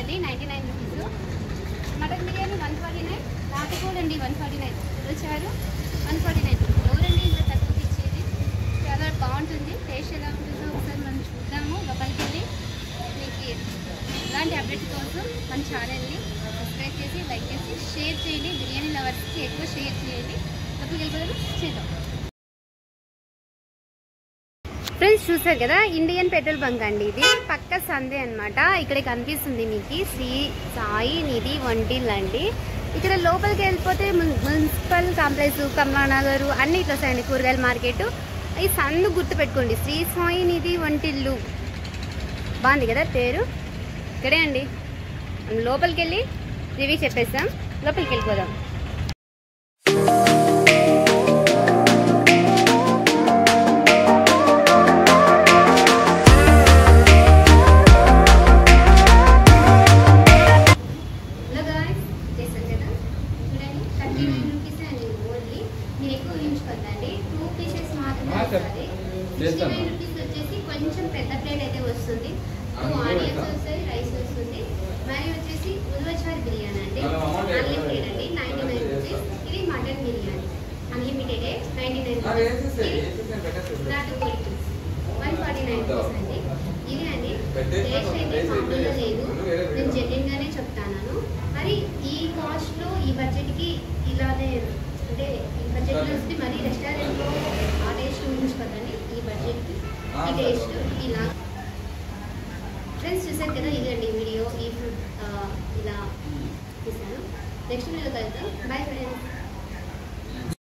అండి ninety nine rupees mutton biryani one forty nine నాటుకోడి అండి వన్ ఫార్టీ నైన్ రుచారు వన్ ఫార్టీ నైన్ ఎవరండి ఇంత తక్కువకి ఇచ్చేది చాలా బాగుంటుంది టేస్ట్ ఎలా ఉంటుందో ఒకసారి మనం చూద్దాము లోపలికి వెళ్ళి మీకు ఇలాంటి అప్డేట్ కోసం మన ఛానల్ని సబ్స్క్రైబ్ చేసి లైక్ చేసి షేర్ చేయండి బిర్యానీ లవర్స్కి ఎక్కువ షేర్ చేయండి లోపలికి వెళ్ళిపోదాం చేద్దాం ఫ్రెండ్స్ చూసారు కదా ఇండియన్ పెట్రోల్ బంక్ అండి ఇది పక్క సందే అన్నమాట ఇక్కడ కనిపిస్తుంది మీకు శ్రీ సాయి నిధి వంటిల్ అండి ఇక్కడ లోపలికి వెళ్ళిపోతే మున్- మున్సిపల్ కాంప్లెక్స్ కమలానగర్ అన్ని ఇట్లా వస్తాయండి కూరగాయల మార్కెట్ ఈ సందు గుర్తు పెట్టుకోండి శ్రీ సాయి నిధి వంటిల్లు బాగుంది కదా పేరు ఇక్కడే అండి మనం లోపలికి వెళ్ళి రివ్యూ చెప్పేస్తాం లోపలికి వెళ్ళిపోదాం హలో గాయ్స్ చేశారు కదా చూడండి థర్టీ నైన్ రూపీస్ అండి ఓన్లీ మీరు ఎక్కువ ఊహించుకోద్దండి టూ పీసెస్ మాత్రమే ఆ, చెప్పు. వస్తుంది సిక్స్టీ చేస్తాను. నైన్ రూపీస్ వచ్చేసి కొంచెం పెద్ద ప్లేట్ అయితే వస్తుంది టూ అందులో ఆనియన్స్ పెడతా. వస్తాయి రైస్ వస్తుంది మరి వచ్చేసి ఉల్వచారి బిర్యానీ అండి అలా అమౌంట్ అన్లిమిటెడ్ అండి నైంటీ నైన్ రూపీస్ ఇది mutton biryani unlimited ninety nine నాకు రూపీస్ వేసేసేయ్, ఇది వేసేసేయ్, పెట్టేసేయ్. నాటుకోడి piece one forty nine rupees అండి ఇది అండి పెట్టేసి టేస్ట్ అయితే వేసి మామూలుగా వేసి లేదు వేరే నేను వేరే. జెన్యున్ గానే చెప్తాను మరి ఈ కాస్ట్ లో ఈ బడ్జెట్ కి ఇలానే అంటే ఈ బడ్జెట్ లో వస్తే మరి రెస్టారెంట్ లో ఆ టేస్ట్ ఊహించుకోదండి ఈ బడ్జెట్ కి ఆ, ఈ టేస్ట్ సరే. ఇలా ఫ్రెండ్స్ చూసారు కదా ఇదండి వీడియో ఈ ఫుడ్ ఇలా తీసాను నెక్స్ట్ వీడియో కలుద్దాం బాయ్ ఫ్రెండ్స్